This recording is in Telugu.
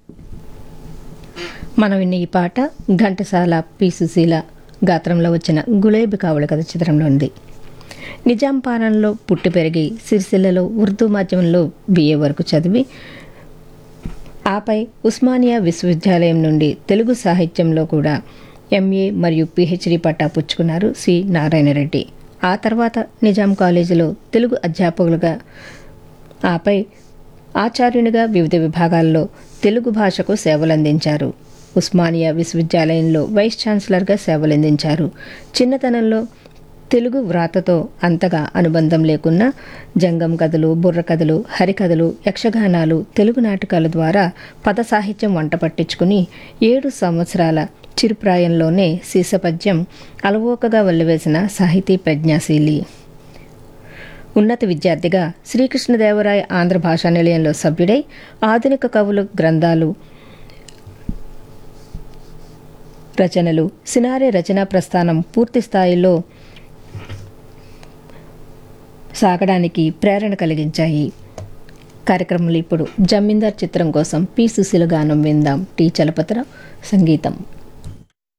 మనం విన్న ఈ పాట ఘంటసాల పి సుశీల గాత్రంలో వచ్చిన గులేబీ కావుల కథ చిత్రంలో ఉంది నిజాం పాలనలో పుట్టి పెరిగి సిరిసిల్లలో ఉర్దూ మాధ్యమంలో బిఏ వరకు చదివి ఆపై ఉస్మానియా విశ్వవిద్యాలయం నుండి తెలుగు సాహిత్యంలో కూడా ఎంఏ మరియు పిహెచ్డి పట్టా పుచ్చుకున్నారు సి నారాయణరెడ్డి ఆ తర్వాత నిజాం కాలేజీలో తెలుగు అధ్యాపకులుగా ఆపై ఆచార్యునిగా వివిధ విభాగాల్లో తెలుగు భాషకు సేవలందించారు ఉస్మానియా విశ్వవిద్యాలయంలో వైస్ ఛాన్సలర్గా సేవలందించారు చిన్నతనంలో తెలుగు వ్రాతతో అంతగా అనుబంధం లేకున్నా జంగం కథలు బుర్ర కథలు హరికథలు యక్షగానాలు తెలుగు నాటకాల ద్వారా పద సాహిత్యం వంట పట్టించుకుని ఏడు సంవత్సరాల చిరుప్రాయంలోనే సీసపద్యం అలవోకగా వల్లివేసిన సాహితీ ప్రజ్ఞాశీలి ఉన్నత విద్యార్థిగా శ్రీకృష్ణదేవరాయ ఆంధ్ర భాషా నిలయంలో సభ్యుడై ఆధునిక కవులు గ్రంథాలు రచనలు సినారే రచనా ప్రస్థానం పూర్తి స్థాయిలో సాగడానికి ప్రేరణ కలిగించాయి కార్యక్రమంలో ఇప్పుడు జమీందార్ చిత్రం కోసం పి సుశీల గానం విందాం టీ చలపతిరావు సంగీతం